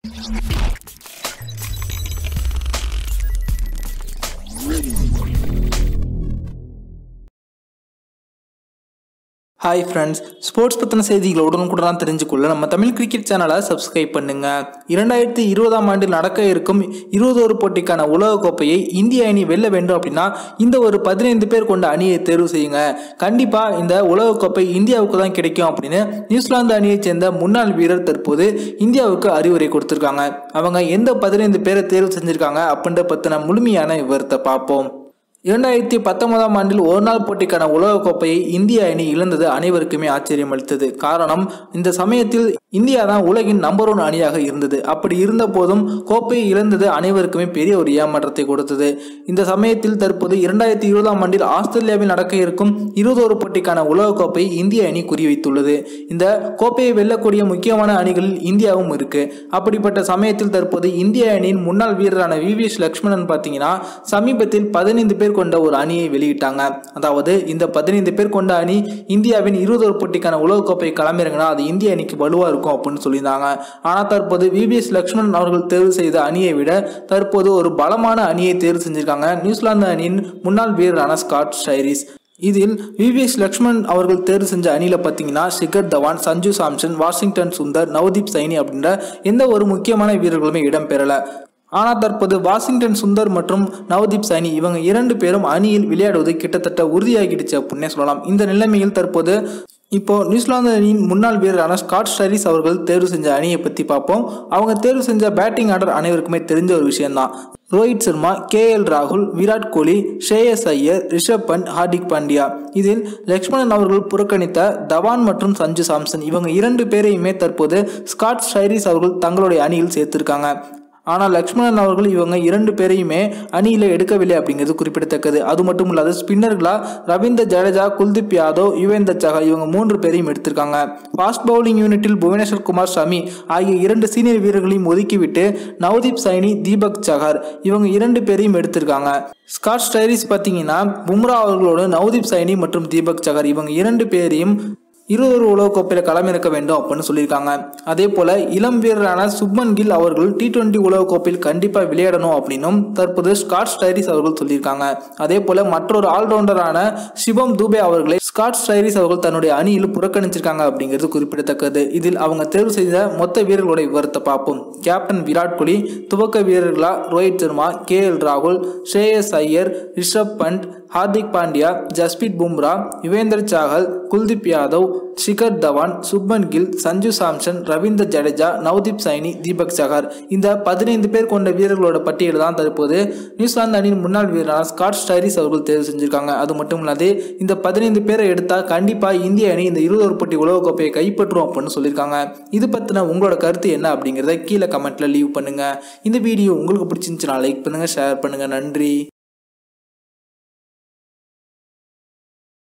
hi friends sports பற்றின செய்திகளை உடனுக்குடன் தெரிஞ்சுக்கொள்ள நம்ம தமிழ் கிரிக்கெட் சேனலை சப்ஸ்கிரைப் பண்ணுங்க இரண்டாயிரத்தி இருபதாம் ஆண்டில் நடக்க இருக்கும் இருபதோரு போட்டிக்கான உலகக்கோப்பையை இந்திய அணி வெல்ல வேண்டும் அப்படின்னா இந்த ஒரு பதினைந்து பேர் கொண்ட அணியை தேர்வு செய்யுங்க கண்டிப்பாக இந்த உலகக்கோப்பை இந்தியாவுக்கு தான் கிடைக்கும் அப்படின்னு நியூசிலாந்து அணியைச் சேர்ந்த முன்னாள் வீரர் தற்போது இந்தியாவுக்கு அறிவுரை கொடுத்துருக்காங்க அவங்க எந்த பதினைந்து பேரை தேர்வு செஞ்சிருக்காங்க அப்படின்ற பற்றின முழுமையான விவரத்தை பார்ப்போம் இரண்டாயிரத்தி பத்தொன்பதாம் ஆண்டில் ஒரு நாள் போட்டிக்கான உலகக்கோப்பையை இந்திய அணி இழந்தது அனைவருக்குமே ஆச்சரியம் அளித்தது காரணம் இந்த சமயத்தில் இந்தியா தான் உலகின் நம்பர் ஒன் அணியாக இருந்தது அப்படி இருந்த போதும் கோப்பையை இழந்தது அனைவருக்குமே பெரிய ஒரு ஏமாற்றத்தை கொடுத்தது இந்த சமயத்தில் தற்போது இரண்டாயிரத்தி இருபதாம் ஆண்டில் ஆஸ்திரேலியாவில் நடக்க இருக்கும் இருபதோரு போட்டிக்கான உலகக்கோப்பை இந்திய அணி குறிவைத்துள்ளது இந்த கோப்பையை வெல்லக்கூடிய முக்கியமான அணிகளில் இந்தியாவும் இருக்கு அப்படிப்பட்ட சமயத்தில் தற்போது இந்திய அணியின் முன்னாள் வீரரான விவிஎஸ் லக்ஷ்மணன் பார்த்தீங்கன்னா சமீபத்தில் பதினைந்து பேர் கொண்ட ஒரு அணியை வெளியிட்டாங்க அதாவது இந்த பதினைந்து பேர் கொண்ட அணி இந்தியாவின் இருபதோரு போட்டிக்கான உலகக்கோப்பை களமிறங்கினா அது இந்திய அணிக்கு வலுவா இருக்கும் அப்படின்னு சொல்லியிருந்தாங்க ஆனால் தற்போது விவிஎஸ் லக்ஷ்மணன் அவர்கள் தேர்வு செய்த அணியை விட தற்போது ஒரு பலமான அணியை தேர்வு செஞ்சிருக்காங்க நியூசிலாந்து அணியின் முன்னாள் வீரரான ஸ்காட் ஷைரிஸ் இதில் விவிஎஸ் லக்ஷ்மண் அவர்கள் தேர்வு செஞ்ச அணியில் பார்த்தீங்கன்னா ஷிகர் தவான் சஞ்சு சாம்சன் வாஷிங்டன் சுந்தர் நவதீப் சைனி அப்படின்ற எந்த ஒரு முக்கியமான வீரர்களுமே இடம்பெறல ஆனால் தற்போது வாஷிங்டன் சுந்தர் மற்றும் நவதீப் சைனி இவங்க இரண்டு பேரும் அணியில் விளையாடுவது கிட்டத்தட்ட உறுதியாகிடுச்சு அப்படின்னே சொல்லலாம் இந்த நிலைமையில் தற்போது இப்போ நியூசிலாந்து அணியின் முன்னாள் வீரரான ஸ்காட் ஸ்டரிஸ் அவர்கள் தேர்வு செஞ்ச அணியை பற்றி பார்ப்போம் அவங்க தேர்வு செஞ்ச பேட்டிங் ஆர்டர் அனைவருக்குமே தெரிஞ்ச ஒரு விஷயம்தான் ரோஹித் சர்மா கே எல் ராகுல் விராட் கோலி ஷேயஸ் ஐயர் ரிஷப் பண்ட் ஹார்திக் பாண்டியா இதில் லக்ஷ்மணன் அவர்கள் புறக்கணித்த தவான் மற்றும் சஞ்சு சாம்சன் இவங்க இரண்டு பேரையுமே தற்போது ஸ்காட் ஸ்டைரிஸ் அவர்கள் தங்களுடைய அணியில் சேர்த்திருக்காங்க ஆனால் லக்ஷ்மணன் அவர்கள் இவங்க இரண்டு பேரையுமே அணியில் எடுக்கவில்லை அப்படிங்கிறது குறிப்பிடத்தக்கது அது மட்டும் இல்லாத ஸ்பின்னர்களா ரவீந்திர ஜடேஜா குல்தீப் யாதவ் யுவேந்தர் சஹா இவங்க மூன்று பேரையும் எடுத்திருக்காங்க ஃபாஸ்ட் பவுலிங் யூனிட்டில் புவனேஸ்வர் குமார் ஷமி ஆகிய இரண்டு சீனியர் வீரர்களையும் ஒதுக்கிவிட்டு நவதீப் சைனி தீபக் சஹர் இவங்க இரண்டு பேரையும் எடுத்திருக்காங்க ஸ்காட் ஸ்டைரிஸ் பார்த்தீங்கன்னா பும்ரா அவர்களோடு நவதீப் சைனி மற்றும் தீபக் சஹர் இவங்க இரண்டு பேரையும் இருபது உலகக்கோப்பையில் களமிறக்க வேண்டும் அப்படின்னு சொல்லியிருக்காங்க அதே போல இளம் வீரரான சுப்மன் கில் அவர்கள் டி டுவெண்ட்டி உலகக்கோப்பையில் கண்டிப்பாக விளையாடணும் அப்படின்னும் தற்போது ஸ்காட் ஸ்டைரிஸ் அவர்கள் சொல்லியிருக்காங்க அதே போல மற்றொரு ஆல்ரவுண்டரான சிவம் தூபே அவர்களை ஸ்காட் ஸ்டைரிஸ் அவர்கள் தன்னுடைய அணியில் புறக்கணிச்சிருக்காங்க அப்படிங்கிறது குறிப்பிடத்தக்கது இதில் அவங்க தேர்வு செய்த மொத்த வீரர்களுடைய விவரத்தை பார்ப்போம் கேப்டன் விராட் கோலி துவக்க வீரர்களா ரோஹித் சர்மா கே எல் ராகுல் ஷேயஸ் Iyer Rishabh fund Hardik Pandya Jasprit Bumrah Yuvender Sahgal Kuldeep Yadav Shikhar Dhawan Shubman kill Sanju Samson Ravinder Jadeja Navdeep Saini Deepak சஹர் இந்த பதினைந்து பேர் கொண்ட வீரர்களோட பட்டியல் தான் தற்போது நியூசிலாந்து அணியின் முன்னாள் வீரரான ஸ்காட் ஸ்டைரிஸ் அவர்கள் தேர்வு செஞ்சிருக்காங்க அது மட்டும் இல்லாது இந்த பதினைந்து பேரை எடுத்தால் கண்டிப்பாக இந்திய அணி இந்த இருபது போட்டி உலகக்கோப்பையை கைப்பற்றும் அப்படின்னு சொல்லியிருக்காங்க இது பற்றின உங்களோட கருத்து என்ன அப்படிங்கிறத கீழே கமெண்ட்ல லீவ் பண்ணுங்க இந்த வீடியோ உங்களுக்கு பிடிச்சிருந்துச்சுன்னா லைக் பண்ணுங்க ஷேர் பண்ணுங்க நன்றி